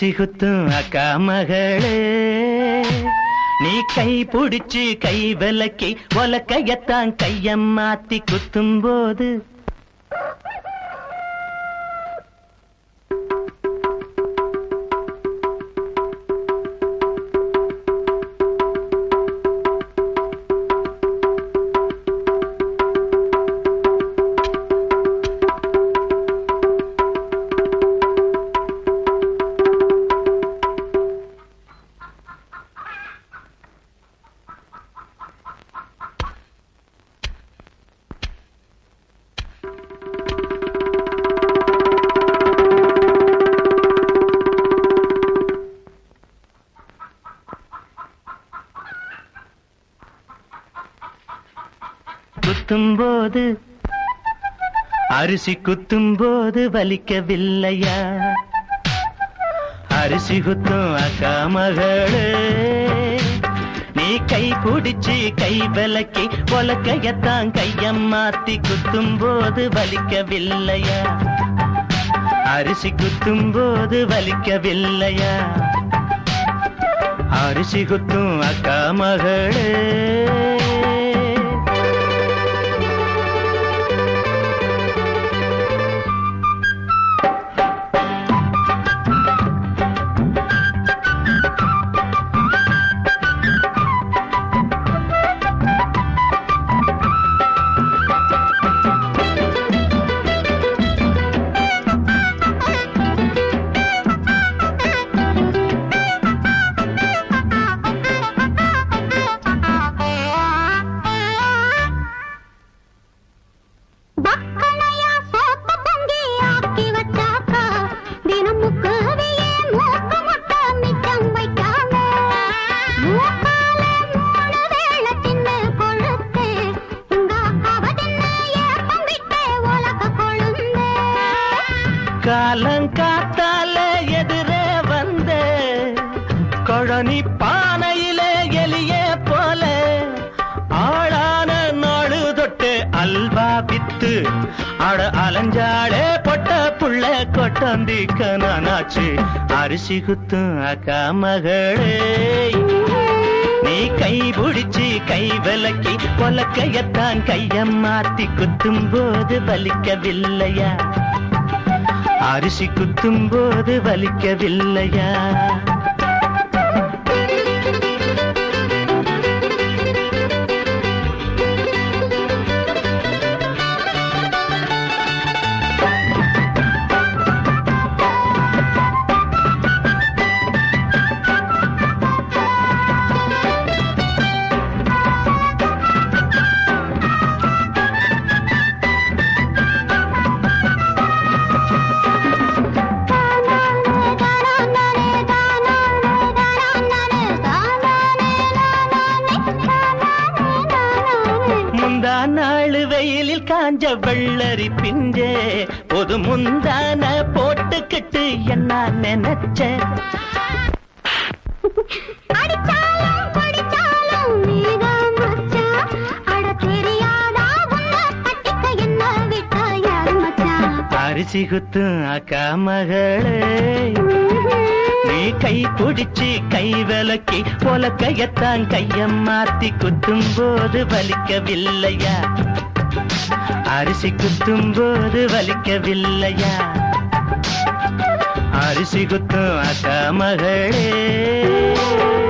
அரிசி குத்தும் அக்கா மகளே நீ கை புடிச்சு கை விலக்கி ஒலக்கையத்தான் கையம் மாத்தி குத்தும் போது குத்தும் போது அரிசி குத்தும் போது வலிக்கவில்லையா அரிசி குத்தும் அக்கா மகளே நீ கை பிடிச்சு கை விலக்கி உலக்கையத்தான் கையம் மாத்தி குத்தும் போது வலிக்கவில்லையா அரிசி குத்தும் போது வலிக்கவில்லையா அரிசி குத்தும் அக்கா மகளே பக்கனையா சோத்த பொங்கி ஆக்கி வச்சாக்கா தினமுக்கு அதையே மூக்க முட்ட மிச்சம் வைக்காம மூக்கால மூணு வேளை தின்னு கொழுத்து உங்க அக்காவ தின்னு ஏப்பம் விட்டு உலக கொழுந்து காலங்காத்தால எதிரே வந்த கொழனி பானையில எலிய போல ஆளான நாடு தொட்டு அல்வா வித்து அட அலஞ்சாடே பொட்ட புள்ள கொட்டந்திக்க நானாச்சு அரிசி குத்தும் அக்கா மகளே நீ கை பிடிச்சு கை விலக்கி பொலக்கையத்தான் கையம் மாத்தி குத்தும் போது வலிக்கவில்லையா அரிசி குத்தும் போது வலிக்கவில்லையா முந்தா நாள் வெயிலில் காஞ்ச வெள்ளரி பிஞ்சே பொது முந்தான போட்டுக்கிட்டு என்ன நினைச்ச அடிச்சாலும் படிச்சாலும் நீதான் மச்சான் அட தெரியாதா உன்னை கட்டிக்க என்ன விட்டா யாரு மச்சான் அரிசி குத்தும் அக்கா மகளே நீ கை பிடிச்சு கை விலக்கி பொலக்கையத்தான் கையம் மாத்தி குத்தும் போது வலிக்கவில்லையா அரிசி குத்தும் போது வலிக்கவில்லையா அரிசி குத்தும் அக்கா மகளே